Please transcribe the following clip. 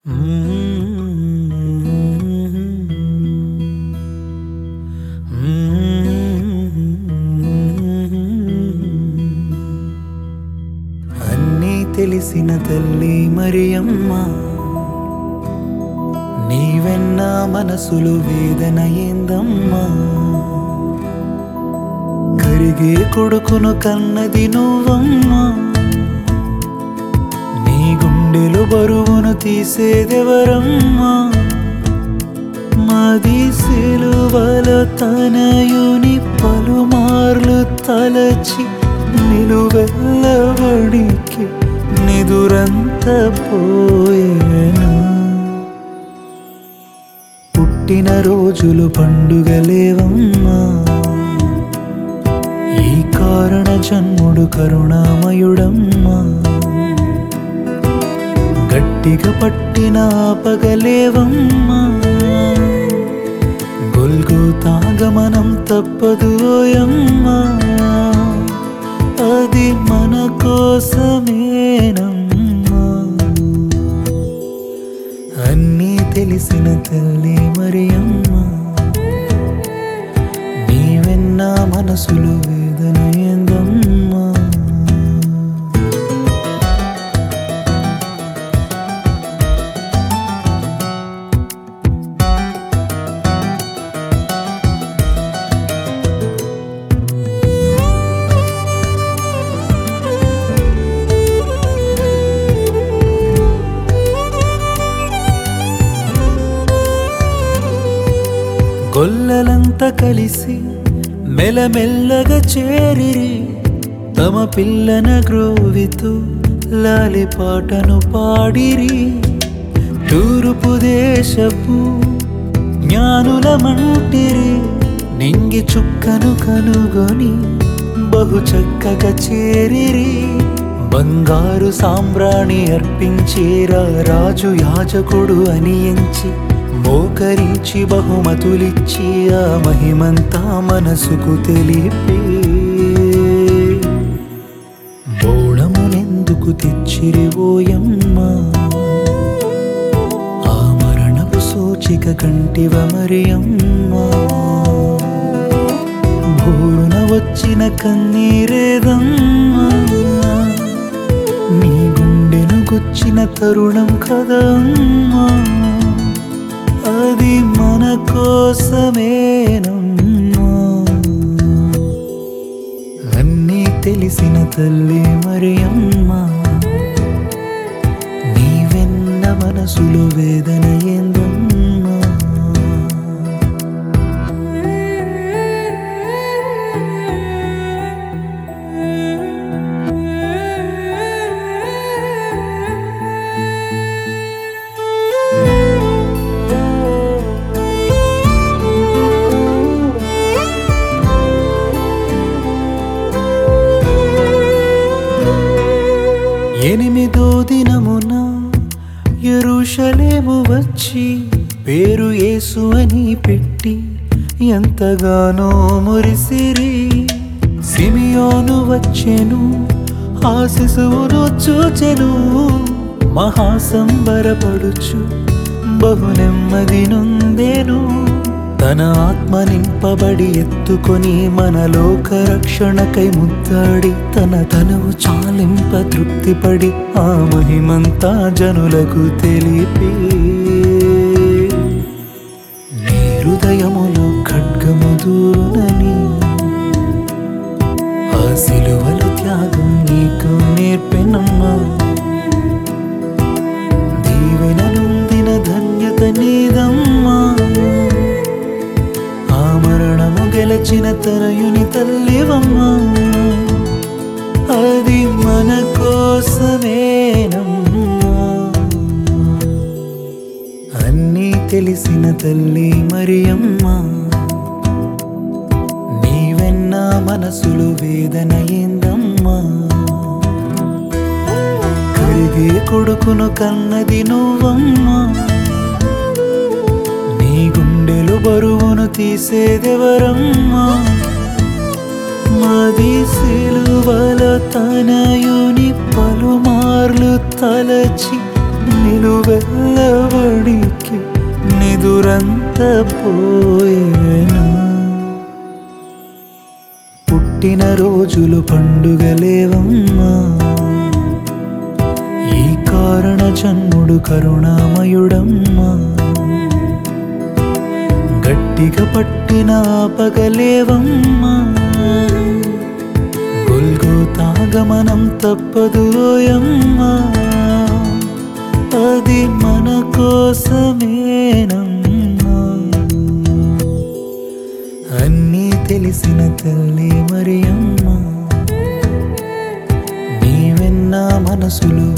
అన్నీ తెలిసిన తల్లి మరియమ్మ నీవెన్న మనసులు వేదన ఏందమ్మా కరిగే కొడుకును కన్నది నువ్వమ్మా నీ గుండెలు బరువును తీసేదెవరమ్మా మాది సిలువల తనయుని పలుమార్లు తలచి నిలువెల్లబడికి నిదురంత పోయేను పుట్టిన రోజులు పండుగలేవమ్మా ఈ కారణ జన్ముడు కరుణామయుడమ్మా గట్టిగా పట్టిన పగలేవమ్మా గొల్గు తాగమనం తప్పదు ఓయమ్మా అది మన కోసమేనమ్మా అన్నీ తెలిసిన తల్లి మరియమ్మ నీవెన్న మనసులు వేదన ఏందమ్మా గొల్లలంతా కలిసి మెల్లమెల్లగా చేరిరి తమ పిల్లన గ్రోవితూ లాలి పాటను పాడిరి తూర్పు దేశపు జ్ఞానుల మంటిరి నింగి చుక్కను కనుగొని బహు చక్కగా చేరిరి బంగారు సాంబ్రాణి అర్పించేరా రాజు యాజకుడు అని ఎంచి మోకరించి బహుమతులిచ్చి ఆ మహిమంతా మనసుకు తెలిపే బోళమునెందుకు తెచ్చిరి ఓయమ్మా ఆ మరణపు సూచిక కంటివ మరియమ్మా భూరున వచ్చిన కన్నీరేదమ్మా నీ గుండెను గుచ్చిన తరుణం కదమ్మా అది మన కోసమేనమ్మా అన్నీ తెలిసిన తల్లి మరియమ్మ నీవెన్న మనసులో వేదన ఏందమ్మా ఎనిమిదో దినమున ఎరుషలేము వచ్చి పేరు యేసు అని పెట్టి ఎంతగానో మురిసిరి సిమియోను వచ్చెను ఆ శిశువును చూచెను మహాసంబరపడుచు బహు నెమ్మది నొందెను తన ఆత్మ నింపబడి ఎత్తుకొని మన లోక రక్షణకై ముద్దాడి తన తనువు చాలింప తృప్తిపడి ఆ మహిమంతా జనులకు తెలిపే నీ హృదయములో ఖడ్గము దూరునని ఆ సిలువలు త్యాగం నీకు నేర్పెనమ్మా దీవెన నొందిన ధన్యత నీదమ్మా ఆ మరణము గెలచిన తనయుని తల్లివమ్మా అది మన కోసమేనమ్మా అన్నీ తెలిసిన తల్లి మరియమ్మ నీవెన్న మనసులు వేదన ఏందమ్మా కరిగే కొడుకును కన్నది నువ్వమ్మా నీ గుండెలు బరువును తీసేదెవరమ్మా మాది సిలువల తనయుని పలుమార్లు తలచి నిలువెల్లబడికి నిదురంత పోయేను పుట్టిన రోజులు పండుగలేవమ్మా ఈ కారణ జన్ముడు కరుణామయుడమ్మా గట్టిగా పట్టిన పగలేవమ్మా గొల్గోతాగమనం తప్పదు ఓయమ్మా అది మన కోసమేనమ్మా అన్నీ తెలిసిన తల్లి మరి అమ్మా నీవెన్నా మనసులు